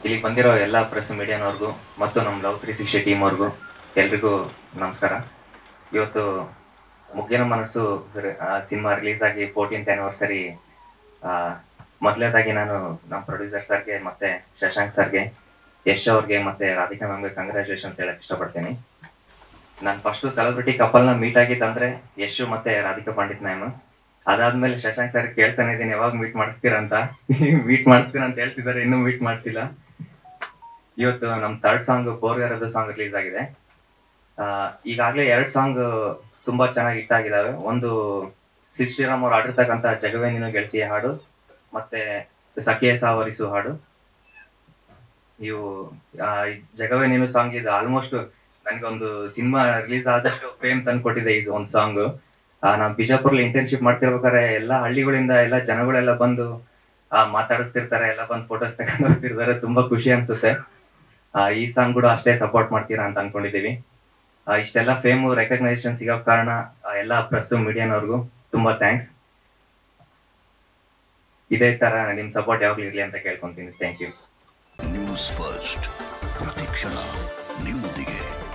ಇಲ್ಲಿ ಬಂದಿರೋ ಎಲ್ಲ ಪ್ರೆಸ್ ಮೀಡಿಯಾನವ್ರಿಗೂ ಮತ್ತು ನಮ್ಮ ಲವ್ ತ್ರೀ ಸಿಕ್ಸ್ಟಿ ಟೀಮ್ ಅವ್ರಿಗೂ ಎಲ್ರಿಗೂ ನಮಸ್ಕಾರ ಇವತ್ತು ಮುಗ್ಗಿನ ಮನಸ್ಸು ಸಿನಿಮಾ ರಿಲೀಸ್ ಆಗಿ ಫೋರ್ಟೀನ್ತ್ ಆನಿವರ್ಸರಿ ಮೊದಲನೇದಾಗಿ ನಾನು ನಮ್ಮ ಪ್ರೊಡ್ಯೂಸರ್ ಸರ್ಗೆ ಮತ್ತೆ ಶಶಾಂಕ್ ಸರ್ಗೆ ಯಶ್ ಅವ್ರಿಗೆ ಮತ್ತೆ ರಾಧಿಕಾ ಮ್ಯಾಮ್ಗೆ ಕಂಗ್ರ್ಯಾಚುಲೇಷನ್ಸ್ ಹೇಳಕ್ ಇಷ್ಟಪಡ್ತೀನಿ ನಾನು ಫಸ್ಟ್ ಸೆಲೆಬ್ರಿಟಿ ಕಪಲ್ನ ಮೀಟ್ ಆಗಿದ್ದಂದ್ರೆ ಯಶು ಮತ್ತೆ ರಾಧಿಕಾ ಪಂಡಿತ್ ಮ್ಯಾಮ್ ಅದಾದ್ಮೇಲೆ ಶಶಾಂಕ್ ಸರ್ ಕೇಳ್ತಾನೆ ಇದೀನಿ ಯಾವಾಗ ಮೀಟ್ ಮಾಡಿಸ್ತೀರಾ ಅಂತ ಮೀಟ್ ಮಾಡಿಸ್ತೀರಾ ಅಂತ ಹೇಳ್ತಿದ್ದಾರೆ ಇನ್ನೂ ಮೀಟ್ ಮಾಡ್ತಿಲ್ಲ ಇವತ್ತು ನಮ್ ಥರ್ಡ್ ಸಾಂಗ್ ಬೋರ್ಗರದ ಸಾಂಗ್ ರಿಲೀಸ್ ಆಗಿದೆ ಆ, ಈಗಾಗ್ಲೇ ಎರಡ್ ಸಾಂಗ್ ತುಂಬಾ ಚೆನ್ನಾಗಿ ಹಿಟ್ ಆಗಿದಾವೆ ಒಂದು ಸಿಡ್ ಶ್ರೀರಾಮ್ ಅವ್ರು ಆಡಿರ್ತಕ್ಕಂಥ ಜಗವೇ ನೀನು ಗೆಳತಿಯ ಹಾಡು ಮತ್ತೆ ಸಖಿಯ ಸಾವರಿಸು ಹಾಡು ಇವು ಆ, ಈ ಜಗವೇ ನೀನು ಸಾಂಗ್ ಇದು ಆಲ್ಮೋಸ್ಟ್ ನನಗೊಂದು ಸಿನಿಮಾ ರಿಲೀಸ್ ಆದಷ್ಟು ಫೇಮ್ ತಂದ್ಕೊಟ್ಟಿದೆ ಇದು ಒಂದು ಸಾಂಗ್ ನಾವು ಬಿಜಾಪುರಲ್ಲಿ ಇಂಟರ್ನ್ಶಿಪ್ ಮಾಡ್ತಿರ್ಬೇಕಾದ್ರೆ ಎಲ್ಲ ಹಳ್ಳಿಗಳಿಂದ ಎಲ್ಲ ಜನಗಳೆಲ್ಲ ಬಂದು ಆ, ಮಾತಾಡಿಸ್ತಿರ್ತಾರೆ ಎಲ್ಲ ಬಂದು ಫೋಟೋಸ್ ತಗೊಂಡು ಹೋಗ್ತಿರ್ತಾರೆ ತುಂಬಾ ಖುಷಿ ಅನ್ಸುತ್ತೆ ಆ, ಈ ಸಾಂಗ್ ಕೂಡ ಅಷ್ಟೇ ಸಪೋರ್ಟ್ ಮಾಡ್ತೀರಾ ಅಂತ ಅನ್ಕೊಂಡಿದೀವಿ ಆ, ಇಷ್ಟೆಲ್ಲ ಫೇಮು ರೆಕಗ್ನೈಸೇಷನ್ ಸಿಗೋ ಕಾರಣ ಆ, ಎಲ್ಲ ಪ್ರೆಸ್ ಮೀಡಿಯಾನವ್ರಿಗೂ ತುಂಬಾ ಥ್ಯಾಂಕ್ಸ್ ಇದೇ ತರ ನಿಮ್ ಸಪೋರ್ಟ್ ಯಾವಾಗ್ಲೂ ಇರ್ಲಿ ಅಂತ ಕೇಳ್ಕೊಂತೀನಿ ಥ್ಯಾಂಕ್ ಯು ನ್ಯೂಸ್ ಫಸ್ಟ್ ಪ್ರತಿಕ್ಷಣ ನಿಮ್ಮೊಂದಿಗೆ